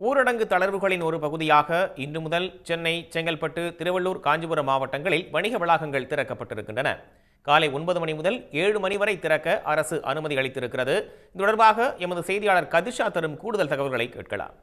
ஊரடங்கு தளர்வுகளின் ஒரு பகுதியாக இன்று முதல் சென்னை செங்கல்பட்டு திருவள்ளூர் காஞ்சிபுரம் மாவட்டங்களில் வணிக வளாகங்கள் திறக்கப்பட்டிருக்கின்றன காலை ஒன்பது மணி முதல் ஏழு மணி வரை திறக்க அரசு அனுமதி அளித்திருக்கிறது இது தொடர்பாக எமது செய்தியாளர் கதிஷா தரும் கூடுதல் தகவல்களை கேட்கலாம்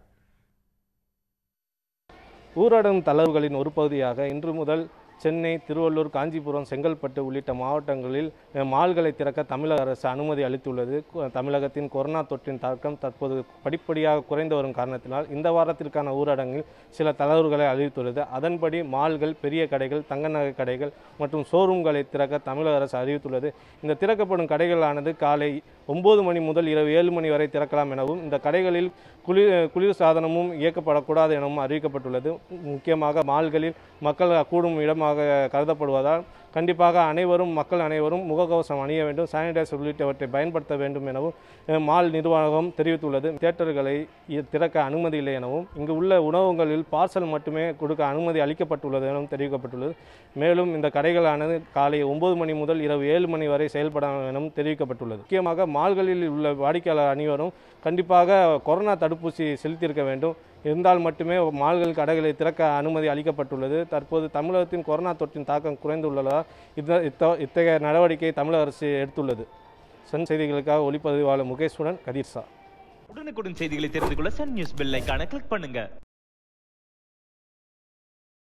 ஊரடங்கு தளர்வுகளின் ஒரு பகுதியாக இன்று முதல் சென்னை திருவள்ளூர் காஞ்சிபுரம் செங்கல்பட்டு உள்ளிட்ட மாவட்டங்களில் அஹ், மால்களை திறக்க தமிழக அரசு அனுமதி அளித்துள்ளது கு- தமிழகத்தின் கொரோனா தொற்றின் தாக்கம் தற்போது படிப்படியாக குறைந்து வரும் காரணத்தினால் இந்த வாரத்திற்கான ஊரடங்கில் சில தளர்வுகளை அறிவித்துள்ளது அதன்படி மால்கள் பெரிய கடைகள் தங்க நகை கடைகள் மற்றும் ஷோரூம்களை திறக்க தமிழக அரசு அறிவித்துள்ளது இந்த திறக்கப்படும் கடைகளானது காலை ஒன்பது மணி முதல் இரவு ஏழு மணி வரை திறக்கலாம் எனவும் இந்த கடைகளில் குளிர் குளிர் சாதனமும் இயக்கப்படக்கூடாது எனவும் அறிவிக்கப்பட்டுள்ளது முக்கியமாக மால்களில் மக்கள் கூடும் இடமாக கருதப்படுவதால் கண்டிப்பாக அனைவரும் மக்கள் அனைவரும் முகக்கவசம் அணிய வேண்டும் சானிடைசர் உள்ளிட்டவற்றை பயன்படுத்த வேண்டும் எனவும் அஹ், மால் நிர்வாகம் தெரிவித்துள்ளது தியேட்டர்களை இ- திறக்க அனுமதி இல்லை எனவும் இங்கு உள்ள உணவகங்களில் பார்சல் மட்டுமே கொடுக்க அனுமதி அளிக்கப்பட்டுள்ளது எனவும் தெரிவிக்கப்பட்டுள்ளது மேலும் இந்த கடைகளானது காலை ஒன்பது மணி முதல் இரவு ஏழு மணி வரை செயல்படும் எனவும் தெரிவிக்கப்பட்டுள்ளது முக்கியமாக மால்களில் உள்ள வாடிக்கையாளர் அனைவரும் கண்டிப்பாக கொரோனா தடுப்பூசி செலுத்தியிருக்க வேண்டும் இருந்தால் மட்டுமே மால்கள் கடைகளை திறக்க அனுமதி அளிக்கப்பட்டுள்ளது தற்போது தமிழகத்தின் கொரோனா தொற்றின் தாக்கம் குறைந்துள்ளதால் இந்த இத்த இத்தகைய நடவடிக்கை தமிழக அரசு எடுத்துள்ளது சன் செய்திகளுக்காக ஒளிப்பதிவாளர் முகேஷுடன் கதிர்சா உடனுக்குடன் செய்திகளை தெரிந்து கொள்ள சன் நியூஸ் பெல் ஐகானை கிளிக் பண்ணுங்க